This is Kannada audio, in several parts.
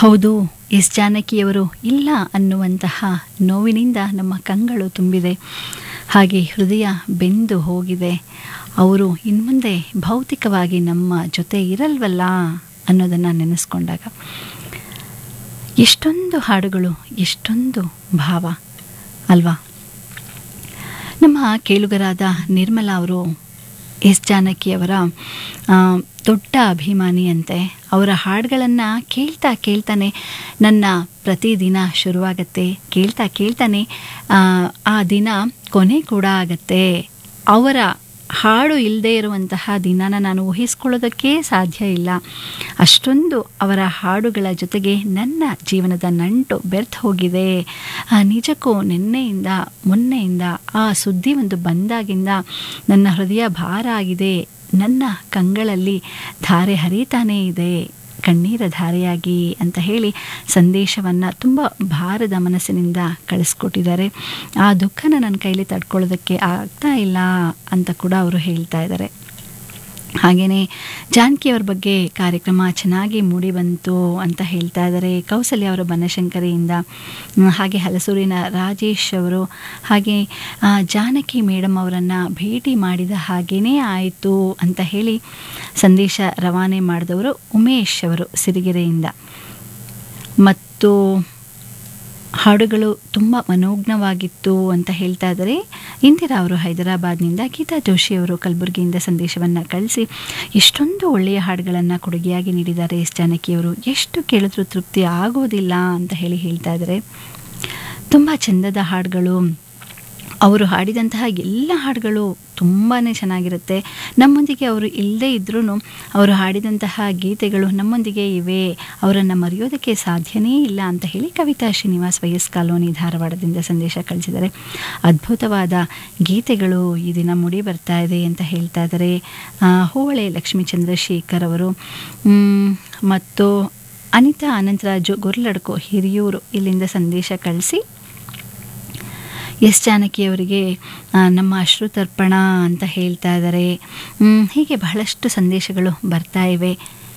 ಹೌದು ಎಸ್ ಜಾನಕಿಯವರು ಇಲ್ಲ ಅನ್ನುವಂತಹ ನೋವಿನಿಂದ ನಮ್ಮ ಕಂಗಳು ತುಂಬಿದೆ ಹಾಗೆ ಹೃದಯ ಬೆಂದು ಹೋಗಿದೆ ಅವರು ಇನ್ಮುಂದೆ ಭೌತಿಕವಾಗಿ ನಮ್ಮ ಜೊತೆ ಇರಲ್ವಲ್ಲ ಅನ್ನೋದನ್ನು ನೆನೆಸ್ಕೊಂಡಾಗ ಎಷ್ಟೊಂದು ಹಾಡುಗಳು ಎಷ್ಟೊಂದು ಭಾವ ಅಲ್ವಾ ನಮ್ಮ ಕೇಳುಗರಾದ ನಿರ್ಮಲಾ ಅವರು ಎಸ್ ಜಾನಕಿಯವರ ಆ, ದೊಡ್ಡ ಅಭಿಮಾನಿಯಂತೆ ಅವರ ಹಾಡುಗಳನ್ನು ಕೇಳ್ತಾ ಕೇಳ್ತಾನೆ ನನ್ನ ಪ್ರತಿದಿನ ಶುರುವಾಗತ್ತೆ ಕೇಳ್ತಾ ಕೇಳ್ತಾನೆ ಆ, ಆ ದಿನ ಕೊನೆ ಕೂಡ ಆಗತ್ತೆ ಅವರ ಹಾಡು ಇಲ್ಲದೆ ಇರುವಂತಹ ದಿನನ ನಾನು ಊಹಿಸ್ಕೊಳ್ಳೋದಕ್ಕೇ ಸಾಧ್ಯ ಇಲ್ಲ ಅಷ್ಟೊಂದು ಅವರ ಹಾಡುಗಳ ಜೊತೆಗೆ ನನ್ನ ಜೀವನದ ನಂಟು ಬೆರ್ತ್ ಹೋಗಿದೆ ಆ, ನಿಜಕ್ಕೂ ನಿನ್ನೆಯಿಂದ ಮೊನ್ನೆಯಿಂದ ಆ ಸುದ್ದಿ ಒಂದು ಬಂದಾಗಿಂದ ನನ್ನ ಹೃದಯ ಭಾರ ಆಗಿದೆ ನನ್ನ ಕಂಗಳಲ್ಲಿ ಧಾರೆ ಹರಿತಾನೇ ಇದೆ ಕಣ್ಣೀರ ಧಾರೆಯಾಗಿ ಅಂತ ಹೇಳಿ ಸಂದೇಶವನ್ನು ತುಂಬ ಭಾರದ ಮನಸ್ಸಿನಿಂದ ಕಳಿಸ್ಕೊಟ್ಟಿದ್ದಾರೆ ಆ ದುಃಖನ ನನ್ನ ಕೈಲಿ ತಡ್ಕೊಳ್ಳೋದಕ್ಕೆ ಆಗ್ತಾ ಇಲ್ಲ ಅಂತ ಕೂಡ ಅವರು ಹೇಳ್ತಾ ಇದ್ದಾರೆ ಹಾಗೆಯೇ ಜಾನಕಿ ಅವ್ರ ಬಗ್ಗೆ ಕಾರ್ಯಕ್ರಮ ಚೆನ್ನಾಗಿ ಮೂಡಿ ಬಂತು ಅಂತ ಹೇಳ್ತಾ ಇದ್ದಾರೆ ಕೌಸಲ್ಯ ಅವರ ಬನಶಂಕರಿಯಿಂದ ಹ್ಮ್, ಹಾಗೆ ಹಲಸೂರಿನ ರಾಜೇಶ್ ಅವರು ಹಾಗೆ ಆ, ಜಾನಕಿ ಮೇಡಮ್ ಅವರನ್ನು ಭೇಟಿ ಮಾಡಿದ ಹಾಗೇನೇ ಆಯಿತು ಅಂತ ಹೇಳಿ ಸಂದೇಶ ರವಾನೆ ಮಾಡಿದವರು ಉಮೇಶ್ ಅವರು ಸಿರಿಗೆರೆಯಿಂದ ಮತ್ತು ಹಾಡುಗಳು ತುಂಬ ಮನೋಜ್ಞವಾಗಿತ್ತು ಅಂತ ಹೇಳ್ತಾ ಇದ್ದಾರೆ ಇಂದಿರಾ ಅವರು ಹೈದರಾಬಾದ್ನಿಂದ ಗೀತಾ ಜೋಶಿ ಅವರು ಕಲಬುರಗಿಯಿಂದ ಸಂದೇಶವನ್ನು ಕಳಿಸಿ ಎಷ್ಟೊಂದು ಒಳ್ಳೆಯ ಹಾಡುಗಳನ್ನು ಕೊಡುಗೆಯಾಗಿ ನೀಡಿದ್ದಾರೆ ಎಸ್ ಜಾನಕಿಯವರು ಎಷ್ಟು ಕೇಳಿದ್ರೂ ತೃಪ್ತಿ ಆಗೋದಿಲ್ಲ ಅಂತ ಹೇಳಿ ಹೇಳ್ತಾ ಇದ್ದಾರೆ ತುಂಬ ಚಂದದ ಹಾಡುಗಳು ಅವರು ಹಾಡಿದಂತಹ ಎಲ್ಲ ಹಾಡುಗಳು ತುಂಬಾ ಚೆನ್ನಾಗಿರುತ್ತೆ ನಮ್ಮೊಂದಿಗೆ ಅವರು ಇಲ್ಲದೇ ಇದ್ರೂ ಅವರು ಹಾಡಿದಂತಹ ಗೀತೆಗಳು ನಮ್ಮೊಂದಿಗೆ ಇವೆ ಅವರನ್ನು ಮರೆಯೋದಕ್ಕೆ ಸಾಧ್ಯನೇ ಇಲ್ಲ ಅಂತ ಹೇಳಿ ಕವಿತಾ ಶ್ರೀನಿವಾಸ್ ವೈಎಸ್ ಕಾಲೋನಿ ಧಾರವಾಡದಿಂದ ಸಂದೇಶ ಕಳಿಸಿದ್ದಾರೆ ಅದ್ಭುತವಾದ ಗೀತೆಗಳು ಈ ದಿನ ಮುಡಿ ಬರ್ತಾ ಇದೆ ಅಂತ ಹೇಳ್ತಾ ಇದ್ದಾರೆ ಆ, ಹೋಳೆ ಲಕ್ಷ್ಮೀ ಚಂದ್ರಶೇಖರ್ ಅವರು ಮ್, ಮತ್ತು ಅನಿತಾ ಅನಂತರಾಜು ಗೊರ್ಲಡ್ಕೋ ಹಿರಿಯೂರು ಇಲ್ಲಿಂದ ಸಂದೇಶ ಕಳಿಸಿ ಎಸ್ ಜಾನಕಿಯವರಿಗೆ ಆ, ನಮ್ಮ ಅಶ್ರುತರ್ಪಣ ಅಂತ ಹೇಳ್ತಾ ಇದ್ದಾರೆ ಮ್, ಹೀಗೆ ಬಹಳಷ್ಟು ಸಂದೇಶಗಳು ಬರ್ತಾ ಇವೆ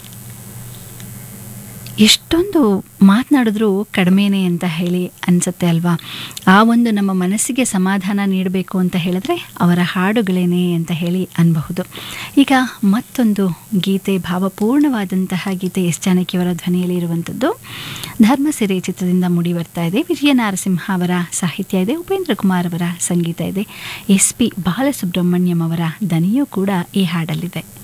ಎಷ್ಟೊಂದು ಮಾತನಾಡಿದ್ರೂ ಕಡಿಮೆನೇ ಅಂತ ಹೇಳಿ ಅನಿಸುತ್ತೆ ಅಲ್ವಾ ಆ ಒಂದು ನಮ್ಮ ಮನಸ್ಸಿಗೆ ಸಮಾಧಾನ ನೀಡಬೇಕು ಅಂತ ಹೇಳಿದ್ರೆ ಅವರ ಹಾಡುಗಳೇನೆ ಅಂತ ಹೇಳಿ ಅನ್ಬಹುದು ಈಗ ಮತ್ತೊಂದು ಗೀತೆ ಭಾವಪೂರ್ಣವಾದಂತಹ ಗೀತೆ ಎಸ್ ಜಾನಕಿಯವರ ಧ್ವನಿಯಲ್ಲಿ ಇರುವಂಥದ್ದು ಧರ್ಮಸಿರಿ ಚಿತ್ರದಿಂದ ಮೂಡಿ ಬರ್ತಾ ಇದೆ ವಿಜಯ ನರಸಿಂಹ ಅವರ ಸಾಹಿತ್ಯ ಇದೆ ಉಪೇಂದ್ರ ಕುಮಾರ್ ಅವರ ಸಂಗೀತ ಇದೆ ಎಸ್ ಪಿ ಬಾಲಸುಬ್ರಹ್ಮಣ್ಯಂ ಅವರ ದನಿಯೂ ಕೂಡ ಈ ಹಾಡಲ್ಲಿದೆ